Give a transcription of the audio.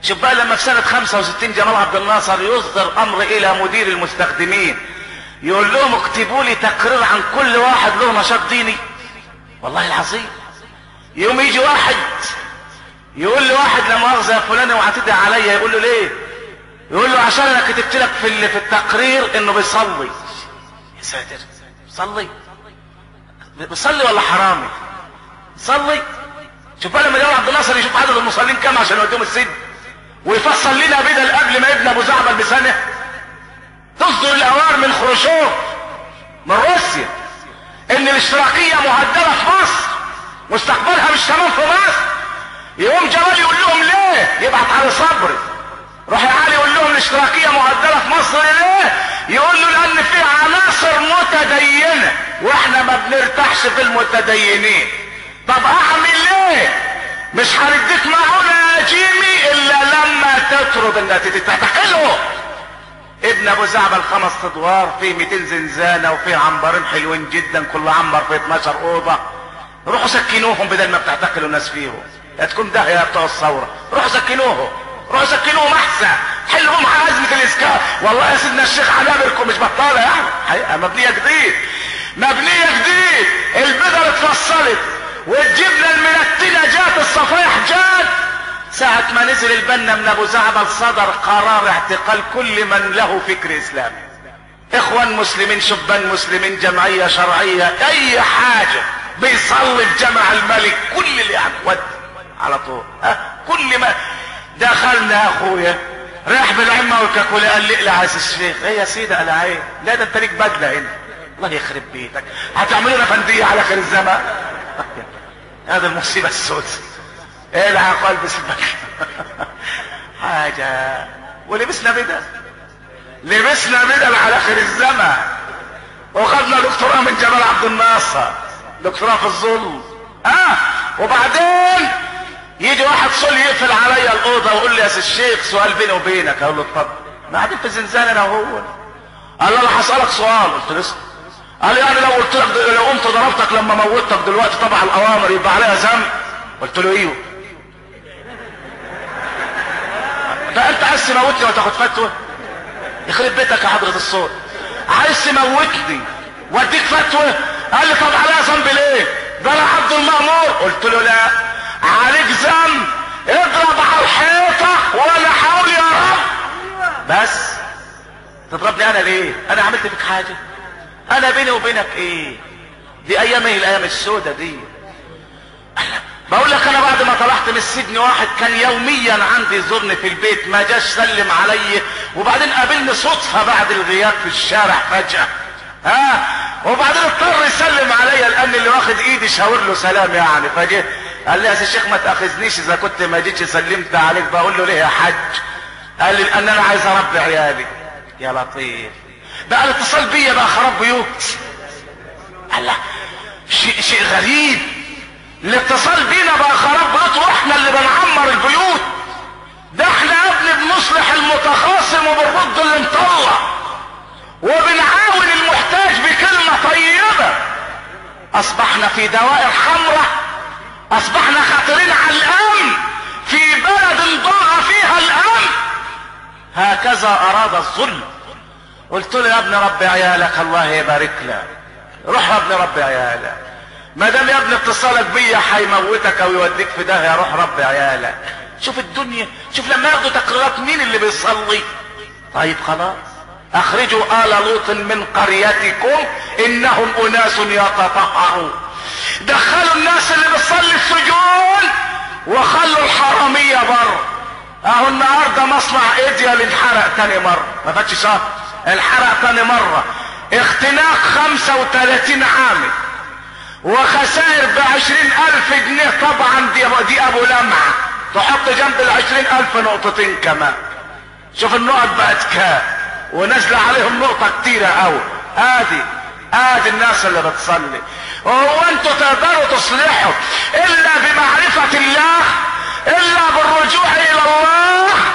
شوف بقى لما في سنة 65 جمال عبد الناصر يصدر امر الى مدير المستخدمين يقول لهم اكتبوا لي تقرير عن كل واحد له نشاط ديني والله العظيم يوم يجي واحد يقول لواحد لا مؤاخذه يا فلان وهتدعي عليا يقول له ليه؟ يقول له عشان انا كتبت لك في ال- في التقرير انه بيصلي يا ساتر صلي بيصلي ولا حرامي؟ صلي شوف بقى لما جمال عبد الناصر يشوف عدد المصلين كام عشان يوديهم السجن ويفصل لنا بدل قبل ما ابن ابو زعبل بسنه تصدر الاوامر من خروشوف من روسيا ان الاشتراكيه مهدده في مصر مستقبلها مش تمام في مصر يقوم جمال يقول لهم ليه يبعت علي صبري روح يا علي يقول لهم الاشتراكيه مهدده في مصر ليه يقول له لان في عناصر متدينه واحنا ما بنرتاحش في المتدينين طب اعمل ايه مش هنديك معونه يا جيمي الا لما تطرد الناس تتحكله ابن ابو زعبل خمس ادوار فيه 200 زنزانه وفيه عنبرين حلوين جدا كل عنبر فيه 12 اوضه روحوا سكنوهم بدل ما بتعتقلوا الناس فيهم لا تكون ده يا بتوع الثوره روحوا سكنوهم روحوا سكنوهم احسن حلوا مع ازمه الاسكان والله يا سيدنا الشيخ عنابركم مش بطاله يعني حقيقه مبنيه جديد مبنيه جديد البدر اتفصلت والجبنه المنتنه جات الصفايح جات ساعة ما نزل البنا من ابو زعبل صدر قرار اعتقال كل من له فكر اسلامي اخوان مسلمين شبان مسلمين جمعية شرعية اي حاجة بيصلي في جمع الملك كل اللي يعني ود على طول ها كل ما دخلنا يا اخويا راح بالعمة والكاكولا قال لي اقلع يا الشيخ ايه يا سيدي قال عين لا ده انت ليك بدلة هنا الله يخرب بيتك هتعملوا لنا فندية على اخر الزمان هذا المصيبة السوداء العى قلب سبك حاجة ولبسنا بدل لبسنا بدل على اخر الزمن وخدنا دكتوراه من جمال عبد الناصر دكتوراه في الظلم اه وبعدين يجي واحد صل يقفل عليا الاوضه ويقول لي يا سي الشيخ سؤال بيني وبينك اقول له اتفضل ما قاعدين في زنزانه انا وهو قال لي انا هسالك سؤال قلت له اسال قال لي يعني لو قلت لك لو قمت ضربتك لما موتك دلوقتي طبع الاوامر يبقى عليها ذنب قلت له ايوه ده انت عايز تموتني وتاخد فتوى يخرب بيتك يا حضرة الصوت عايز تموتني واديك فتوى قال لي طب عليها ذنب ليه ده انا عبد المأمور قلت له لا عليك ذنب اضرب على الحيطة ولا حول يا رب بس تضربني انا ليه انا عملت فيك حاجة انا بيني وبينك ايه دي ايام ايه الايام السودة دي بقول لك انا بعد ما طلعت من السجن واحد كان يوميا عندي يزورني في البيت ما جاش سلم علي وبعدين قابلني صدفة بعد الغياب في الشارع فجأة ها وبعدين اضطر يسلم عليا لان اللي واخد ايدي شاور له سلام يعني فجه قال لي يا سي الشيخ ما تاخذنيش اذا كنت ما جيتش سلمت عليك بقول له ليه يا حاج قال لي لان انا عايز اربي عيالي يا لطيف بقى الاتصال بيا بقى خراب بيوت الله شيء شيء غريب الاتصال بينا بقى خراب بيوت واحنا اللي بنعمر البيوت ده احنا يا ابني بنصلح المتخاصم وبنرد اللي مطلع وبنعاون المحتاج بكلمة طيبة اصبحنا في دوائر حمراء اصبحنا خاطرين على الامن في بلد ضاع فيها الامن هكذا اراد الظلم قلت له يا ابن ربي عيالك الله يبارك لك روح يا ابن ربي عيالك ما دام يا ابني اتصالك بيا هيموتك او يوديك في داهيه روح ربي عيالك شوف الدنيا شوف لما ياخدوا تقريرات مين اللي بيصلي طيب خلاص اخرجوا ال لوط من قريتكم انهم اناس يتطهرون دخلوا الناس اللي بتصلي السجون وخلوا الحراميه بره اهو النهارده مصنع ايديال انحرق تاني مره ما فاتش شهر انحرق تاني مره اختناق 35 عامل وخسائر بعشرين الف جنيه طبعا دي, دي ابو لمعة تحط جنب العشرين الف نقطتين كمان شوف النقط بقت كام ونازلة عليهم نقطة كتيرة قوي ادي ادي الناس اللي بتصلي هو انتوا تقدروا تصلحوا الا بمعرفة الله الا بالرجوع الى الله